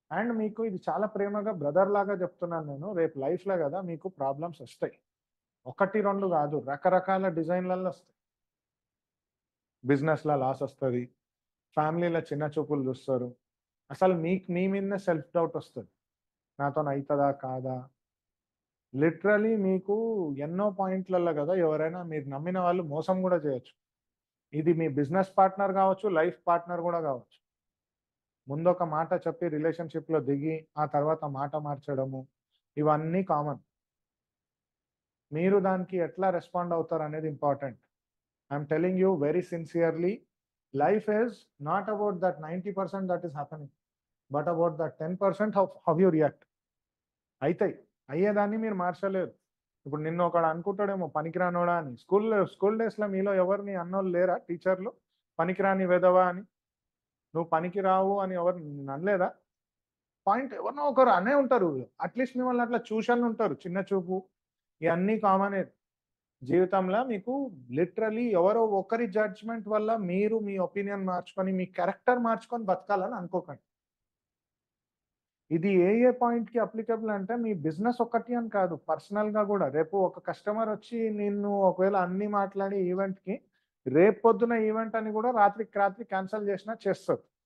and మీకు ఇది చాలా ప్రేమగా బ్రదర్ లాగా చెప్తున్నాను నేను రేపు లైఫ్లో కదా మీకు ప్రాబ్లమ్స్ వస్తాయి ఒకటి రెండు కాదు రకరకాల డిజైన్లలో వస్తాయి బిజినెస్లో లాస్ వస్తుంది ఫ్యామిలీలో చిన్న చూపులు చూస్తారు అసలు మీకు మీ మీదనే సెల్ఫ్ డౌట్ వస్తుంది నాతో అవుతుందా కాదా లిటరలీ మీకు ఎన్నో పాయింట్లలో కదా ఎవరైనా మీరు నమ్మిన వాళ్ళు మోసం కూడా చేయొచ్చు ఇది మీ బిజినెస్ పార్ట్నర్ కావచ్చు లైఫ్ పార్ట్నర్ కూడా కావచ్చు ముందు ఒక మాట చెప్పి రిలేషన్షిప్లో దిగి ఆ తర్వాత మాట మార్చడము ఇవన్నీ కామన్ మీరు దానికి ఎట్లా రెస్పాండ్ అవుతారు అనేది important I'm telling you very sincerely life is not about that ninety percent that is happening but about that ten percent how how you react అవుతాయి అయ్యేదాన్ని మీరు మార్చలేరు ఇప్పుడు నిన్న ఒకడు అనుకుంటాడేమో పనికిరానోడా అని స్కూల్లో స్కూల్ డేస్లో మీలో ఎవరిని అన్నోళ్ళు లేరా టీచర్లు పనికిరాని వెదవా అని నువ్వు పనికి రావు అని ఎవరు నిన్ను అనలేదా పాయింట్ ఎవరినో ఒకరు అనే ఉంటారు అట్లీస్ట్ మిమ్మల్ని అట్లా చూశాను ఉంటారు చిన్న చూపు ఇవన్నీ కామనే జీవితంలో మీకు లిటరలీ ఎవరో ఒకరి జడ్జ్మెంట్ వల్ల మీరు మీ ఒపీనియన్ మార్చుకొని మీ క్యారెక్టర్ మార్చుకొని బతకాలని అనుకోకండి ఇది ఏ ఏ పాయింట్కి అప్లికబుల్ అంటే మీ బిజినెస్ ఒకటి అని కాదు పర్సనల్గా కూడా రేపు ఒక కస్టమర్ వచ్చి నిన్ను ఒకవేళ అన్ని మాట్లాడి ఈవెంట్కి రేపు పొద్దున ఈవెంట్ అని కూడా రాత్రికి రాత్రి క్యాన్సిల్ చేసినా చేస్తారు